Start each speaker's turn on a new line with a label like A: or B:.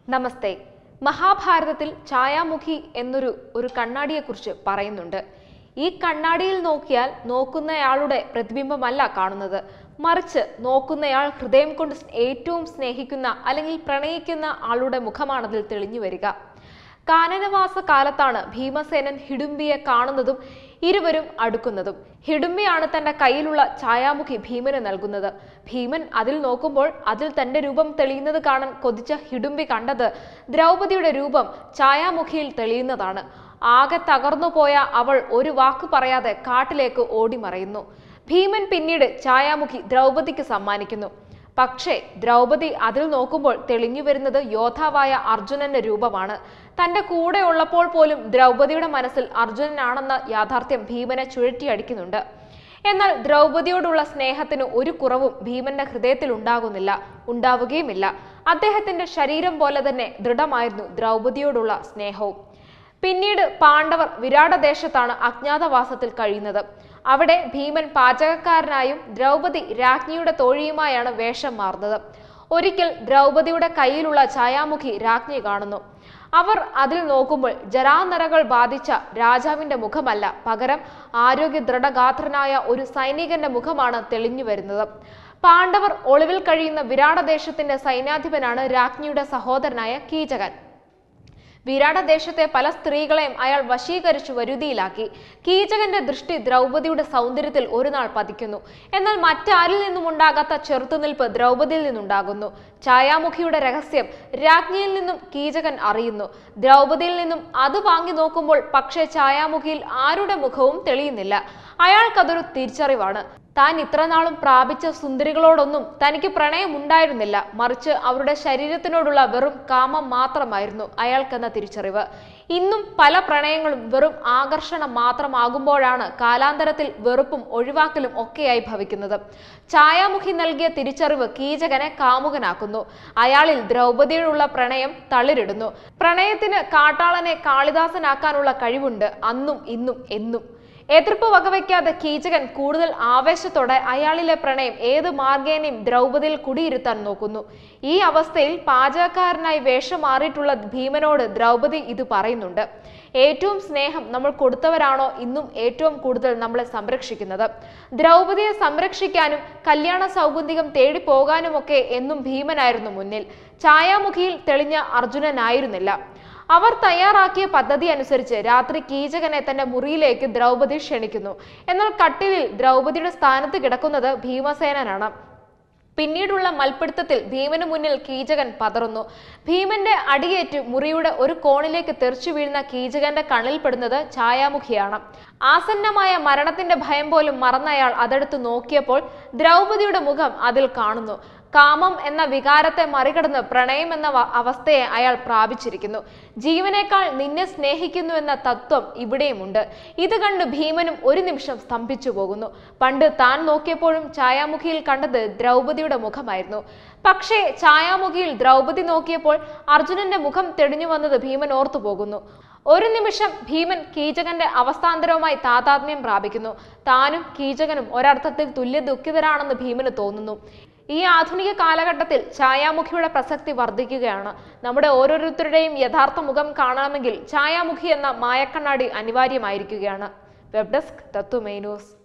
A: നമസ്തേ മഹാഭാരതത്തിൽ ഛായാമുഖി എന്നൊരു ഒരു കണ്ണാടിയെക്കുറിച്ച് പറയുന്നുണ്ട് ഈ കണ്ണാടിയിൽ നോക്കിയാൽ നോക്കുന്നയാളുടെ പ്രതിബിംബമല്ല കാണുന്നത് മറിച്ച് നോക്കുന്നയാൾ ഹൃദയം കൊണ്ട് സ് ഏറ്റവും സ്നേഹിക്കുന്ന അല്ലെങ്കിൽ പ്രണയിക്കുന്ന ആളുടെ മുഖമാണതിൽ തെളിഞ്ഞു വരിക കാനനവാസ കാലത്താണ് ഭീമസേനൻ ഹിഡുംബിയെ കാണുന്നതും ഇരുവരും അടുക്കുന്നതും ഹിഡുംബിയാണ് തന്റെ കയ്യിലുള്ള ഛായാമുഖി ഭീമന് നൽകുന്നത് ഭീമൻ അതിൽ നോക്കുമ്പോൾ അതിൽ തന്റെ രൂപം തെളിയുന്നത് കാണാൻ കൊതിച്ച ഹിഡുംബി കണ്ടത് ദ്രൗപദിയുടെ രൂപം ഛായാമുഖിയിൽ തെളിയുന്നതാണ് ആകെ തകർന്നു പോയ അവൾ ഒരു വാക്ക് പറയാതെ കാട്ടിലേക്ക് ഓടിമറയുന്നു ഭീമൻ പിന്നീട് ഛായാമുഖി ദ്രൗപദിക്ക് സമ്മാനിക്കുന്നു പക്ഷേ ദ്രൗപദി അതിൽ നോക്കുമ്പോൾ തെളിഞ്ഞു വരുന്നത് യോദ്ധാവായ അർജുനന്റെ രൂപമാണ് തന്റെ കൂടെ ഉള്ളപ്പോൾ പോലും ദ്രൗപദിയുടെ മനസ്സിൽ അർജുനനാണെന്ന യാഥാർത്ഥ്യം ഭീമനെ ചുഴറ്റിയടിക്കുന്നുണ്ട് എന്നാൽ ദ്രൗപദിയോടുള്ള സ്നേഹത്തിന് ഒരു കുറവും ഭീമന്റെ ഹൃദയത്തിൽ ഉണ്ടാകുന്നില്ല ഉണ്ടാവുകയുമില്ല അദ്ദേഹത്തിന്റെ ശരീരം പോലെ തന്നെ ദൃഢമായിരുന്നു ദ്രൗപദിയോടുള്ള സ്നേഹവും പിന്നീട് പാണ്ഡവർ വിരാടദേശത്താണ് അജ്ഞാതവാസത്തിൽ കഴിയുന്നത് അവിടെ ഭീമൻ പാചകക്കാരനായും ദ്രൗപദി രാജ്ഞിയുടെ തോഴിയുമായാണ് വേഷം മാറുന്നത് ഒരിക്കൽ ദ്രൗപദിയുടെ കയ്യിലുള്ള ഛായാമുഖി രാജ്ഞി കാണുന്നു അവർ അതിൽ നോക്കുമ്പോൾ ജരാനരകൾ ബാധിച്ച രാജാവിന്റെ മുഖമല്ല പകരം ആരോഗ്യ ദൃഢഗാത്രനായ ഒരു സൈനികന്റെ മുഖമാണ് തെളിഞ്ഞു വരുന്നത് പാണ്ഡവർ ഒളിവിൽ കഴിയുന്ന വിരാടദേശത്തിന്റെ സൈന്യാധിപനാണ് രാജ്ഞിയുടെ സഹോദരനായ കീചകൻ വിരാടദേശത്തെ പല സ്ത്രീകളെയും അയാൾ വശീകരിച്ചു വരുതിയിലാക്കി കീചകന്റെ ദൃഷ്ടി ദ്രൗപദിയുടെ സൗന്ദര്യത്തിൽ ഒരു നാൾ പതിക്കുന്നു എന്നാൽ മറ്റാരിൽ നിന്നും ഉണ്ടാകാത്ത ചെറുത്തുനിൽപ്പ് ദ്രൗപദിയിൽ നിന്നുണ്ടാകുന്നു ഛായാമുഖിയുടെ രഹസ്യം രാജ്ഞിയിൽ നിന്നും കീചകൻ അറിയുന്നു ദ്രൗപദിയിൽ നിന്നും അത് വാങ്ങി നോക്കുമ്പോൾ പക്ഷേ ഛായാമുഖിയിൽ ആരുടെ മുഖവും തെളിയുന്നില്ല അയാൾക്കതൊരു തിരിച്ചറിവാണ് താൻ ഇത്രനാളും പ്രാപിച്ച സുന്ദരികളോടൊന്നും തനിക്ക് പ്രണയമുണ്ടായിരുന്നില്ല മറിച്ച് അവരുടെ ശരീരത്തിനോടുള്ള വെറും കാമം മാത്രമായിരുന്നു അയാൾക്കെന്ന തിരിച്ചറിവ് ഇന്നും പല പ്രണയങ്ങളും വെറും ആകർഷണം മാത്രമാകുമ്പോഴാണ് കാലാന്തരത്തിൽ വെറുപ്പും ഒഴിവാക്കലും ഒക്കെയായി ഭവിക്കുന്നത് ഛായാമുഖി നൽകിയ തിരിച്ചറിവ് കീചകനെ കാമുകനാക്കുന്നു അയാളിൽ ദ്രൗപദിയോടുള്ള പ്രണയം തളിരിടുന്നു പ്രണയത്തിന് കാട്ടാളനെ കാളിദാസനാക്കാനുള്ള കഴിവുണ്ട് അന്നും ഇന്നും എന്നും എതിർപ്പ് വകവയ്ക്കാതെ കീചകൻ കൂടുതൽ ആവേശത്തോടെ അയാളിലെ പ്രണയം ഏത് മാർഗേനയും ദ്രൗപദിയിൽ കുടിയിരുത്താൻ നോക്കുന്നു ഈ അവസ്ഥയിൽ പാചകക്കാരനായി വേഷം മാറിയിട്ടുള്ള ഭീമനോട് ദ്രൗപദി ഇത് പറയുന്നുണ്ട് ഏറ്റവും സ്നേഹം നമ്മൾ കൊടുത്തവരാണോ ഇന്നും ഏറ്റവും കൂടുതൽ നമ്മളെ സംരക്ഷിക്കുന്നത് ദ്രൗപദിയെ സംരക്ഷിക്കാനും കല്യാണ സൗഗന്ധികം തേടി പോകാനുമൊക്കെ എന്നും ഭീമനായിരുന്നു മുന്നിൽ ഛായാമുഖിയിൽ തെളിഞ്ഞ അർജുനനായിരുന്നില്ല അവർ തയ്യാറാക്കിയ പദ്ധതി അനുസരിച്ച് രാത്രി കീചകനെ തന്റെ മുറിയിലേക്ക് ദ്രൗപദി ക്ഷണിക്കുന്നു എന്നാൽ കട്ടിലിൽ ദ്രൗപദിയുടെ സ്ഥാനത്ത് കിടക്കുന്നത് ഭീമസേനനാണ് പിന്നീടുള്ള മൽപ്പിടുത്തത്തിൽ ഭീമന് മുന്നിൽ കീചകൻ പതറുന്നു ഭീമന്റെ അടിയേറ്റ് മുറിയുടെ ഒരു കോണിലേക്ക് തെറിച്ചു വീഴുന്ന കീചകന്റെ കണ്ണിൽപ്പെടുന്നത് ഛായാമുഖിയാണ് ആസന്നമായ മരണത്തിന്റെ ഭയം പോലും മറന്നയാൾ അതെടുത്ത് നോക്കിയപ്പോൾ ദ്രൗപദിയുടെ മുഖം അതിൽ കാണുന്നു കാമം എന്ന വികാരത്തെ മറികടന്ന് പ്രണയം എന്ന വ- അവസ്ഥയെ അയാൾ പ്രാപിച്ചിരിക്കുന്നു ജീവനേക്കാൾ നിന്നെ സ്നേഹിക്കുന്നു എന്ന തത്വം ഇവിടെയുമുണ്ട് ഇത് കണ്ട് ഭീമനും ഒരു നിമിഷം സ്തംഭിച്ചു പോകുന്നു പണ്ട് താൻ നോക്കിയപ്പോഴും ഛായാമുഖിയിൽ കണ്ടത് ദ്രൗപദിയുടെ മുഖമായിരുന്നു പക്ഷേ ഛായാമുഖിയിൽ ദ്രൗപദി നോക്കിയപ്പോൾ അർജുനന്റെ മുഖം തെളിഞ്ഞു വന്നത് ഭീമൻ ഓർത്തു പോകുന്നു ഒരു നിമിഷം ഭീമൻ കീചകന്റെ അവസ്ഥാന്തരവുമായി താതാത്മ്യം പ്രാപിക്കുന്നു താനും കീചകനും ഒരർത്ഥത്തിൽ തുല്യ ദുഃഖിതരാണെന്ന് ഭീമന് തോന്നുന്നു ഈ ആധുനിക കാലഘട്ടത്തിൽ ഛായാമുഖിയുടെ പ്രസക്തി വർദ്ധിക്കുകയാണ് നമ്മുടെ ഓരോരുത്തരുടെയും യഥാർത്ഥ മുഖം കാണണമെങ്കിൽ ഛായാമുഖി എന്ന മായക്കണ്ണാടി അനിവാര്യമായിരിക്കുകയാണ് വെബ് ഡെസ്ക് തത്വമേ ന്യൂസ്